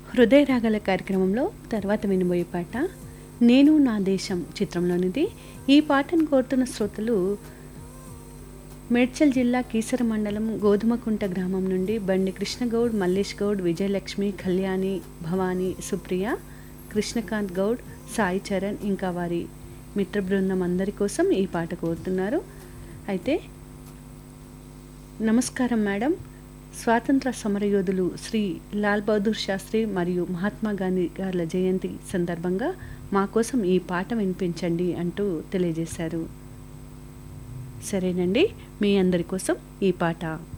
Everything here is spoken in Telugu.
హృదయ రాగల కార్యక్రమంలో తర్వాత వినబోయే పాట నేను నా దేశం చిత్రంలోనిది ఈ పాటను కోరుతున్న శ్రోతలు మేడ్చల్ జిల్లా కీసర మండలం గోధుమకుంట గ్రామం నుండి బండి కృష్ణగౌడ్ మల్లేష్ గౌడ్ విజయలక్ష్మి కళ్యాణి భవానీ సుప్రియ కృష్ణకాంత్ గౌడ్ సాయి చరణ్ ఇంకా వారి మిత్ర బృందం అందరి కోసం ఈ పాట కోరుతున్నారు అయితే నమస్కారం మేడం స్వాతంత్ర సమరయోధులు శ్రీ లాల్ బహదూర్ శాస్త్రి మరియు మహాత్మా గాంధీ గార్ల జయంతి సందర్భంగా మా కోసం ఈ పాట వినిపించండి అంటూ తెలియజేశారు సరేనండి మీ అందరి కోసం ఈ పాట